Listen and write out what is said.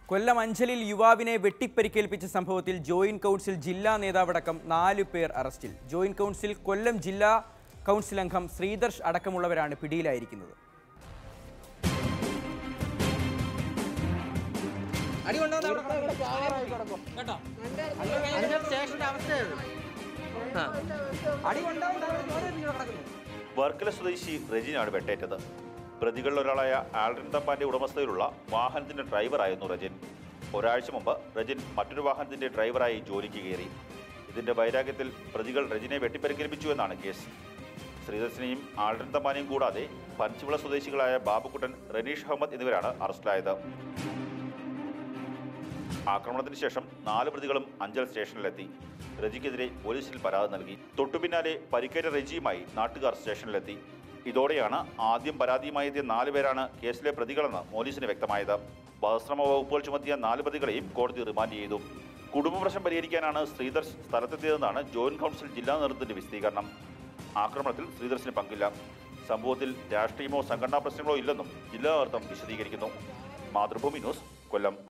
കൊല്ലം അഞ്ചലിൽ യുവാവിനെ വെട്ടിപ്പരിക്കേൽപ്പിച്ച സംഭവത്തിൽ joint council ജില്ലാ നേതാവടക്കം നാലു പേർ അറസ്റ്റിൽ ജോയിന്റ് കൗൺസിൽ കൊല്ലം ജില്ലാ കൗൺസിൽ അംഗം ശ്രീദർശ് അടക്കമുള്ളവരാണ് പിടിയിലായിരിക്കുന്നത് അടി കൊണ്ടുവന്ന് അവിടെ കിടക്കും. കേട്ടോ അതിന്റെ സ്റ്റേഷന്റെ അവസ്ഥയത് അടി കൊണ്ടുവന്ന് അവിടെ ചോര ഇരിഞ്ഞ് കിടക്കുന്നു വർക്കല സ്വദേശി റെജിനാണ് വെട്ടേറ്റത് പ്രതികളിൽ ഒരാളായ ആൽറിൻ തമ്പാന്റെ ഉടമസ്ഥയിലുള്ള വാഹനത്തിന്റെ ഡ്രൈവറായിരുന്നു റജിൻ ഒരാഴ്ച മുമ്പ് റജിൻ മറ്റൊരു വാഹനത്തിന്റെ ഡ്രൈവറായി ജോലിക്ക് കയറി ഇതിന്റെ വൈരാഗ്യത്തിൽ പ്രതികൾ റജിനെ വെട്ടിപ്പരിക്കേൽപ്പിച്ചു എന്നാണ് കേസ് ശ്രീദർശനെയും ആൽറിൻ തമ്പാനെയും കൂടാതെ പഞ്ചുവിള സ്വദേശികളായ ബാബുക്കുട്ടൻ റനീഷ് അഹമ്മദ് എന്നിവരാണ് അറസ്റ്റിലായത് ആക്രമണത്തിന് ശേഷം നാല് പ്രതികളും അഞ്ചൽ സ്റ്റേഷനിലെത്തി റജിക്കെതിരെ പോലീസിൽ പരാതി നൽകി തൊട്ടുപിന്നാലെ പരിക്കേറ്റ റജിയുമായി നാട്ടുകാർ സ്റ്റേഷനിലെത്തി ഇതോടെയാണ് ആദ്യം പരാതിയുമായി എത്തിയ നാല് പേരാണ് കേസിലെ പ്രതികളെന്ന് പോലീസിന് വ്യക്തമായത് വധശ്രമ വകുപ്പുകൾ ചുമത്തിയ നാല് പ്രതികളെയും കോടതി റിമാൻഡ് ചെയ്തു കുടുംബ പ്രശ്നം പരിഹരിക്കാനാണ് ശ്രീധർഷ് സ്ഥലത്തെത്തിയതെന്നാണ് ജോയിന്റ് കൗൺസിൽ ജില്ലാ നേതൃത്വത്തിന്റെ വിശദീകരണം ആക്രമണത്തിൽ ശ്രീധർഷിന് പങ്കില്ല സംഭവത്തിൽ രാഷ്ട്രീയമോ സംഘടനാ പ്രശ്നങ്ങളോ ഇല്ലെന്നും ജില്ലാ നേതൃത്വം വിശദീകരിക്കുന്നു മാതൃഭൂമി ന്യൂസ് കൊല്ലം